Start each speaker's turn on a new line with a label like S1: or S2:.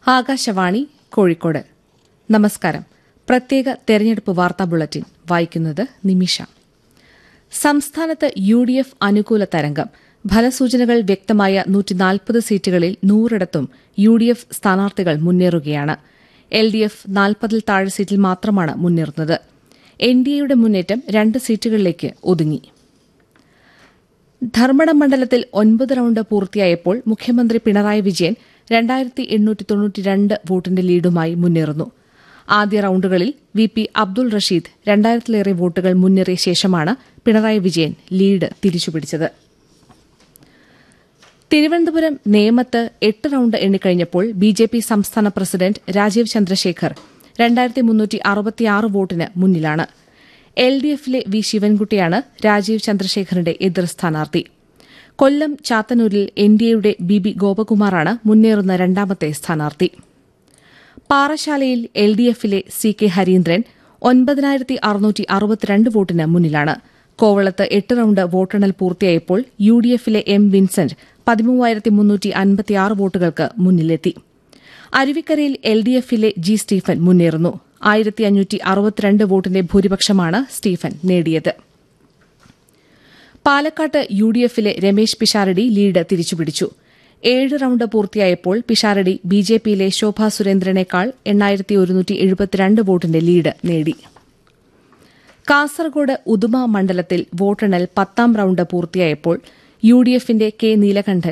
S1: ആകാശവാണി കോഴിക്കോട് നമസ്കാരം പ്രത്യേക തെരഞ്ഞെടുപ്പ് വാർത്താ ബുള്ളറ്റിൻ വായിക്കുന്നത് നിമിഷ സംസ്ഥാനത്ത് യു ഡി എഫ് അനുകൂല തരംഗം ഫലസൂചനകൾ വ്യക്തമായ നൂറ്റിനാൽപ്പത് സീറ്റുകളിൽ നൂറിടത്തും യു ഡി എഫ് സ്ഥാനാർത്ഥികൾ മുന്നേറുകയാണ് എൽ ഡി എഫ് നാൽപ്പതിൽ താഴെ സീറ്റിൽ മാത്രമാണ് മുന്നേറുന്നത് എൻ ഡി എയുടെ മുന്നേറ്റം രണ്ട് സീറ്റുകളിലേക്ക് ഒതുങ്ങി ധർമ്മടം മണ്ഡലത്തിൽ ഒൻപത് റൌണ്ട് പൂർത്തിയായപ്പോൾ മുഖ്യമന്ത്രി പിണറായി വിജയൻ രണ്ടായിരത്തി എണ്ണൂറ്റി തൊണ്ണൂറ്റിരണ്ട് വോട്ടിന്റെ ലീഡുമായി മുന്നേറുന്നു ആദ്യ റൌണ്ടുകളിൽ വി പി അബ്ദുൾ റഷീദ് രണ്ടായിരത്തിലേറെ വോട്ടുകൾ മുന്നേറിയ ശേഷമാണ് പിണറായി വിജയൻ ലീഡ് തിരിച്ചുപിടിച്ചത് തിരുവനന്തപുരം നേമത്ത് എട്ട് റൌണ്ട് എണ്ണിക്കഴിഞ്ഞപ്പോൾ ബി ജെ പി സംസ്ഥാന പ്രസിഡന്റ് രാജീവ് ചന്ദ്രശേഖർ രണ്ടായിരത്തി മുന്നൂറ്റി അറുപത്തിയാറ് വോട്ടിന് മുന്നിലാണ് എൽ ഡി എഫിലെ വി ശിവൻകുട്ടിയാണ് രാജീവ് ചന്ദ്രശേഖറിന്റെ എതിർ സ്ഥാനാർത്ഥി കൊല്ലം ചാത്തന്നൂരിൽ എൻ ഡി എയുടെ ബി ബി ഗോപകുമാറാണ് മുന്നേറുന്ന രണ്ടാമത്തെ സ്ഥാനാർത്ഥി പാറശാലയിൽ എൽ ഡി എഫിലെ സി കെ ഹരീന്ദ്രൻ ഒൻപതിനായിരത്തി അറുന്നൂറ്റി അറുപത്തിരണ്ട് വോട്ടിന് മുന്നിലാണ് കോവളത്ത് എട്ട് റൌണ്ട് വോട്ടെണ്ണൽ പൂർത്തിയായപ്പോൾ യു ഡി എഫിലെ എം വിൻസെന്റ് പതിമൂവായിരത്തി മുന്നൂറ്റി അൻപത്തിയാറ് വോട്ടുകൾക്ക് മുന്നിലെത്തി അരുവിക്കരയിൽ എൽ ഡി എഫിലെ ജി സ്റ്റീഫൻ മുന്നേറുന്നു ആയിരത്തി അഞ്ഞൂറ്റി അറുപത്തിരണ്ട് വോട്ടിന്റെ ഭൂരിപക്ഷമാണ് സ്റ്റീഫൻ നേടിയത് പാലക്കാട്ട് യു ഡി എഫിലെ രമേശ് പിഷാരടി ലീഡ് തിരിച്ചുപിടിച്ചു ഏഴ് റൌണ്ട് പൂർത്തിയായപ്പോൾ പിഷാരടി ബി ജെ പിയിലെ ശോഭാ സുരേന്ദ്രനേക്കാൾ എണ്ണായിരത്തി ഒരുന്നൂറ്റി എഴുപത്തിരണ്ട് വോട്ടിന്റെ ലീഡ് നേടി കാസർഗോഡ് ഉദുമ മണ്ഡലത്തിൽ വോട്ടെണ്ണൽ പത്താം റൌണ്ട് പൂർത്തിയായപ്പോൾ യു ഡി എഫിന്റെ കെ നീലകണ്ഠൻ